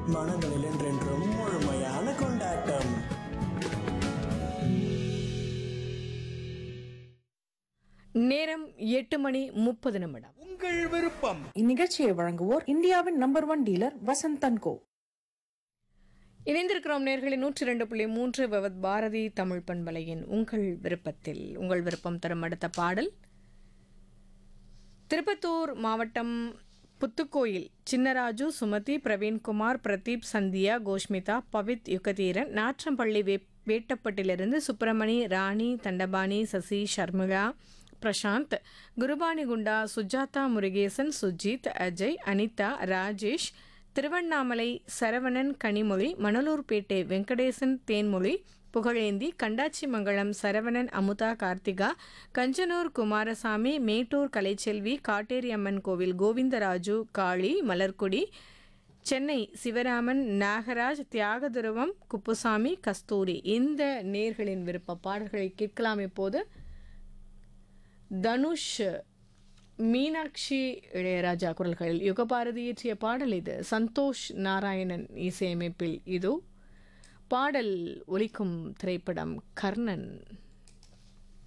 மனங்களில் என்றென்றும் முழுமையான கொண்டாட்டம் நேரம் எட்டு மணி முப்பது நிமிடம் உங்கள் விருப்பம் இந்நிகழ்ச்சியை வழங்குவோர் இந்தியாவின் number one dealer Vasanthan co இணைந்திருக்கிறோம் நேர்களின் நூற்றி ரெண்டு புள்ளி மூன்று பவத் பாரதி தமிழ் பண்பலையின் உங்கள் விருப்பத்தில் உங்கள் விருப்பம் தரும் அடுத்த பாடல் திருப்பத்தூர் மாவட்டம் புத்துக்கோயில் சின்னராஜு சுமதி பிரவீன்குமார் பிரதீப் சந்தியா கோஷ்மிதா பவித் யுகதீரன் நாற்றம்பள்ளி வே வேட்டப்பட்டிலிருந்து சுப்பிரமணி ராணி தண்டபாணி சசி ஷர்மிளா பிரசாந்த் குருபானி குண்டா சுஜாதா முருகேசன் சுஜித் அஜய் அனிதா ராஜேஷ் திருவண்ணாமலை சரவணன் கனிமொழி மணலூர்பேட்டை வெங்கடேசன் தேன்மொழி புகழேந்தி கண்டாச்சிமங்கலம் சரவணன் அமுதா கார்த்திகா கஞ்சனூர் குமாரசாமி மேட்டூர் கலைச்செல்வி காட்டேரி அம்மன் கோவில் கோவிந்தராஜு காளி மலர்கொடி சென்னை சிவராமன் நாகராஜ் தியாகதுருவம் குப்புசாமி கஸ்தூரி இந்த நேர்களின் விருப்ப பாடல்களை கேட்கலாம் இப்போது தனுஷ் மீனாட்சி இளையராஜா குரல்களில் யுகபாரதி இயற்றிய பாடல் இது சந்தோஷ் நாராயணன் இசையமைப்பில் இதோ பாடல் ஒலிக்கும் திரைப்படம் கர்ணன்